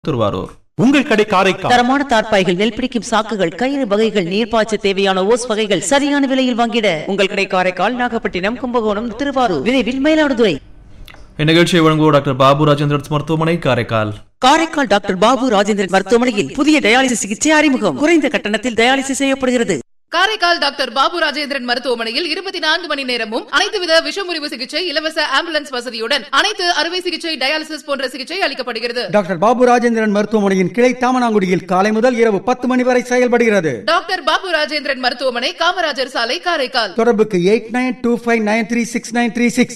திருவாரூர் உங்கள் கடை காரைக்கால் தரமான தார்ப்பாய்கள் நெல் பிடிக்கும் சாக்குகள் கயிறு வகைகள் நீர்ப்பாய்ச்ச தேவையான ஓஸ் வகைகள் சரியான விலையில் வாங்கிட உங்கள் கடை காரைக்கால் நாகப்பட்டினம் கும்பகோணம் திருவாரூர் விரைவில் மயிலாடுதுறை இந்நிகழ்ச்சியை வழங்குவோர் டாக்டர் பாபு ராஜேந்திரன் மருத்துவமனை காரைக்கால் காரைக்கால் டாக்டர் பாபு ராஜேந்திரன் மருத்துவமனையில் புதிய டயாலிசிஸ் சிகிச்சை அறிமுகம் குறைந்த கட்டணத்தில் டயாலிசிஸ் செய்யப்படுகிறது காரைக்கால் டாக்டர் பாபு ராஜேந்திரன் மருத்துவமனையில் இருபத்தி நான்கு மணி நேரமும் அனைத்து வித விஷமுறிவு சிகிச்சை இலவச ஆம்புலன்ஸ் வசதியுடன் அனைத்து அறுவை சிகிச்சை டயாலிசிஸ் போன்ற சிகிச்சை அளிக்கப்படுகிறது டாக்டர் பாபு ராஜேந்திரன் மருத்துவமனையின் கிளை தாமனாங்குடியில் காலை முதல் இரவு பத்து மணி வரை செயல்படுகிறது டாக்டர் பாபு ராஜேந்திரன் மருத்துவமனை காமராஜர் சாலை காரைக்கால் தொடர்புக்கு eight nine two five nine three six nine three six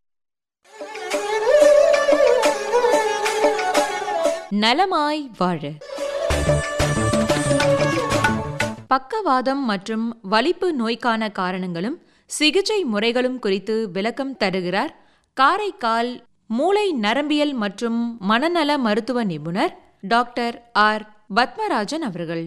நலமாய் வாழ பக்கவாதம் மற்றும் வலிப்பு நோய்க்கான காரணங்களும் சிகிச்சை முறைகளும் குறித்து விளக்கம் தருகிறார் காரைக்கால் மூளை நரம்பியல் மற்றும் மனநல மருத்துவ நிபுணர் டாக்டர் ஆர் பத்மராஜன் அவர்கள்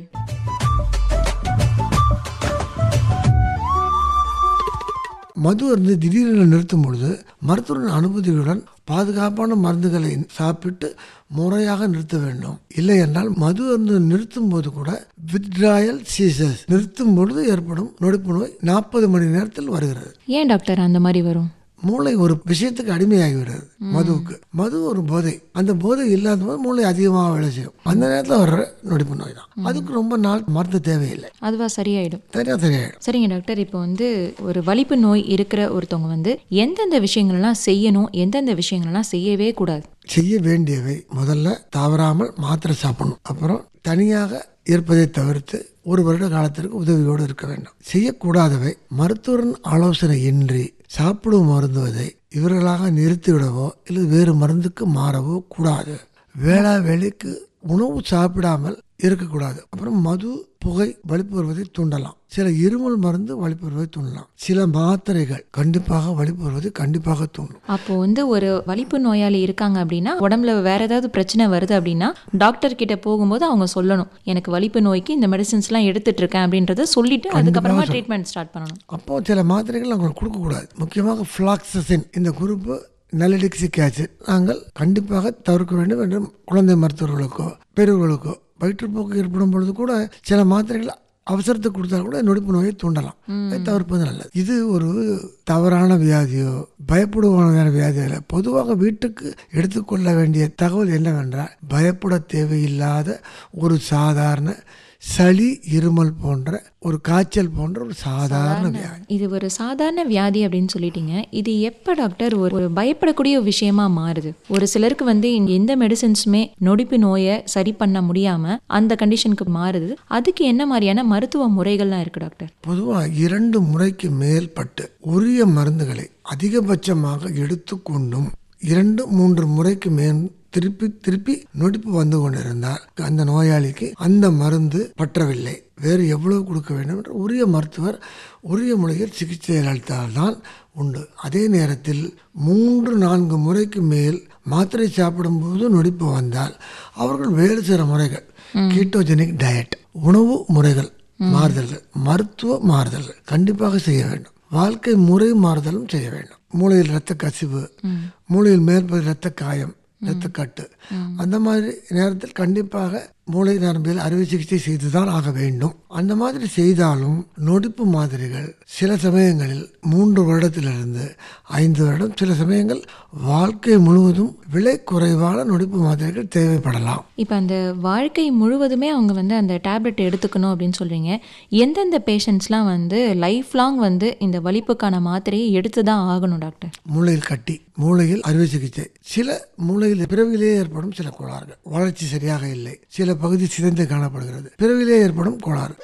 மது அருந்து திடீரென நிறுத்தும் பொழுது மருத்துவரின் அனுமதியுடன் பாதுகாப்பான மருந்துகளை சாப்பிட்டு முறையாக நிறுத்த வேண்டும் இல்லை என்றால் மது அருந்து நிறுத்தும் போது கூட வித்ராயல் சீசஸ் நிறுத்தும் பொழுது ஏற்படும் நொடிப்பு நோய் நாற்பது மணி நேரத்தில் வருகிறது ஏன் டாக்டர் அந்த மாதிரி வரும் மூளை ஒரு விஷயத்துக்கு அடிமையாகிவிடுறது மதுவுக்கு மது ஒரு போதை அந்த போதை இல்லாத போது மூளை அதிகமாக வேலை செய்யும் அந்த நேரத்தில் வர்ற நொடிப்பு நோய் தான் அதுக்கு ரொம்ப நாள் மருந்து தேவையில்லை அதுவா சரியாயிடும் சரியா சரியாயிடும் சரிங்க டாக்டர் இப்போ வந்து ஒரு வலிப்பு நோய் இருக்கிற ஒருத்தவங்க வந்து எந்தெந்த விஷயங்கள்லாம் செய்யணும் எந்தெந்த விஷயங்கள்லாம் செய்யவே கூடாது செய்ய வேண்டியவை முதல்ல தவறாமல் மாத்திரை சாப்பிடணும் அப்புறம் தனியாக இருப்பதை தவிர்த்து ஒரு வருட காலத்திற்கு உதவியோடு இருக்க வேண்டும் செய்யக்கூடாதவை மருத்துவரின் ஆலோசனை இன்றி சாப்பிடும் மருந்துவதை இவர்களாக நிறுத்திவிடவோ இல்லை வேறு மருந்துக்கு மாறவோ கூடாது வேளா வேலைக்கு உணவு சாப்பிடாமல் இருக்கக்கூடாது அப்புறம் மது புகை வலிப்பு வருவதை தூண்டலாம் சில இருமல் மருந்து வலிப்பு வருவதை தூண்டலாம் சில மாத்திரைகள் கண்டிப்பாக வலிப்பு வருவதை கண்டிப்பாக தூண்டும் அப்போ வந்து ஒரு வலிப்பு நோயாளி இருக்காங்க அப்படின்னா உடம்புல வேற ஏதாவது பிரச்சனை வருது அப்படின்னா டாக்டர் கிட்ட போகும்போது அவங்க சொல்லணும் எனக்கு வலிப்பு நோய்க்கு இந்த மெடிசின்ஸ்லாம் எடுத்துட்டு இருக்கேன் அப்படின்றத சொல்லிட்டு அதுக்கப்புறமா சொல்லணும். ட்ரீட்மெண்ட் ஸ்டார்ட் பண்ணணும் அப்போ சில மாத்திரைகள் அவங்களுக்கு கொடுக்கக்கூடாது முக்கியமாக ஃப்ளாக்சசின் இந்த குரூப்பு நெலடிக்சிக் ஆசிட் நாங்கள் கண்டிப்பாக தவிர்க்க வேண்டும் என்று குழந்தை மருத்துவர்களுக்கோ பெரியவர்களுக்கோ வயிற்றுப்போக்கு ஏற்படும் பொழுது கூட சில மாத்திரைகள் அவசரத்துக்கு கொடுத்தா கூட நொடிப்பு நோயை தூண்டலாம் அதை தவிர்ப்பது நல்லது இது ஒரு தவறான வியாதியோ பயப்படுவான வியாதியோ இல்லை பொதுவாக வீட்டுக்கு எடுத்துக்கொள்ள வேண்டிய தகவல் என்னவென்றால் பயப்பட தேவையில்லாத ஒரு சாதாரண சளி இருமல் போன்ற ஒரு காய்ச்சல் போன்ற ஒரு சாதாரண வியாதி இது ஒரு சாதாரண வியாதி அப்படின்னு சொல்லிட்டீங்க இது எப்போ டாக்டர் ஒரு ஒரு பயப்படக்கூடிய ஒரு விஷயமா மாறுது ஒரு சிலருக்கு வந்து இங்க எந்த மெடிசின்ஸுமே நொடிப்பு நோயை சரி பண்ண முடியாம அந்த கண்டிஷனுக்கு மாறுது அதுக்கு என்ன மாதிரியான மருத்துவ முறைகள்லாம் இருக்கு டாக்டர் பொதுவாக இரண்டு முறைக்கு மேல்பட்டு உரிய மருந்துகளை அதிகபட்சமாக எடுத்துக்கொண்டும் இரண்டு மூன்று முறைக்கு மேல் திருப்பி திருப்பி நொடிப்பு வந்து கொண்டிருந்தால் அந்த நோயாளிக்கு அந்த மருந்து பற்றவில்லை வேறு எவ்வளவு கொடுக்க வேண்டும் என்று உரிய மருத்துவர் உரிய முறையில் சிகிச்சை அளித்தால்தான் உண்டு அதே நேரத்தில் மூன்று நான்கு முறைக்கு மேல் மாத்திரை சாப்பிடும்போது நொடிப்பு வந்தால் அவர்கள் வேறு சில முறைகள் கீட்டோஜெனிக் டயட் உணவு முறைகள் மாறுதல்கள் மருத்துவ மாறுதல்கள் கண்டிப்பாக செய்ய வேண்டும் வாழ்க்கை முறை மாறுதலும் செய்ய வேண்டும் மூளையில் இரத்த கசிவு மூளையில் மேற்பகுதி இரத்த காயம் இரத்தக்கட்டு அந்த மாதிரி நேரத்தில் கண்டிப்பாக மூளை நரம்பியல் அறுவை சிகிச்சை செய்துதான் ஆக வேண்டும் அந்த மாதிரி செய்தாலும் நொடிப்பு மாதிரிகள் சில சமயங்களில் மூன்று வருடத்திலிருந்து ஐந்து வருடம் சில சமயங்கள் வாழ்க்கை முழுவதும் விலை குறைவான நொடிப்பு மாதிரிகள் தேவைப்படலாம் இப்போ அந்த வாழ்க்கை முழுவதுமே அவங்க வந்து அந்த டேப்லெட் எடுத்துக்கணும் அப்படின்னு சொல்றீங்க எந்தெந்த பேஷண்ட்ஸ்லாம் வந்து லைஃப் லாங் வந்து இந்த வலிப்புக்கான மாத்திரையை எடுத்து தான் ஆகணும் டாக்டர் மூளையில் கட்டி மூளையில் அறுவை சிகிச்சை சில மூளையில் பிறவிலேயே ஏற்படும் சில கோளாறுகள் வளர்ச்சி சரியாக இல்லை சில பகுதி சிதைந்து காணப்படுகிறது பிறவிலே ஏற்படும் கோளாறு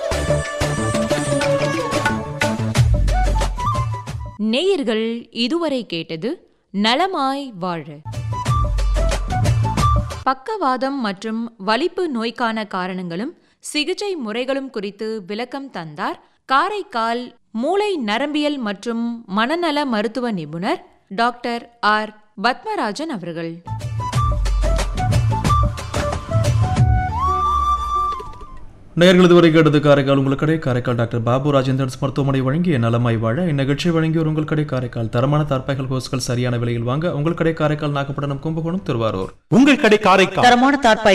நேயர்கள் இதுவரை கேட்டது நலமாய் வாழ பக்கவாதம் மற்றும் வலிப்பு நோய்க்கான காரணங்களும் சிகிச்சை முறைகளும் குறித்து விளக்கம் தந்தார் காரைக்கால் மூளை நரம்பியல் மற்றும் மனநல மருத்துவ நிபுணர் டாக்டர் ஆர் பத்மராஜன் அவர்கள் நேர்கள் இதுவரை கேட்டது காரைக்கால் உங்கள் கடை காரைக்கால் டாக்டர் பாபு ராஜேந்திரன்ஸ் மருத்துவமனை வழங்கிய நலமாய் வாழ இந்நிகழ்ச்சி வழங்கியோர் உங்கள் கடை காரைக்கால் தரமான தார்ப்பாய்கள் ஹோஸ்கள் சரியான விலையில் வாங்க உங்கள் கடை காரைக்கால் நாகப்பட்டினம் கும்பகோணம் திருவாரூர் உங்கள் கடை காரைக்கால் தரமான தார்ப்பாய்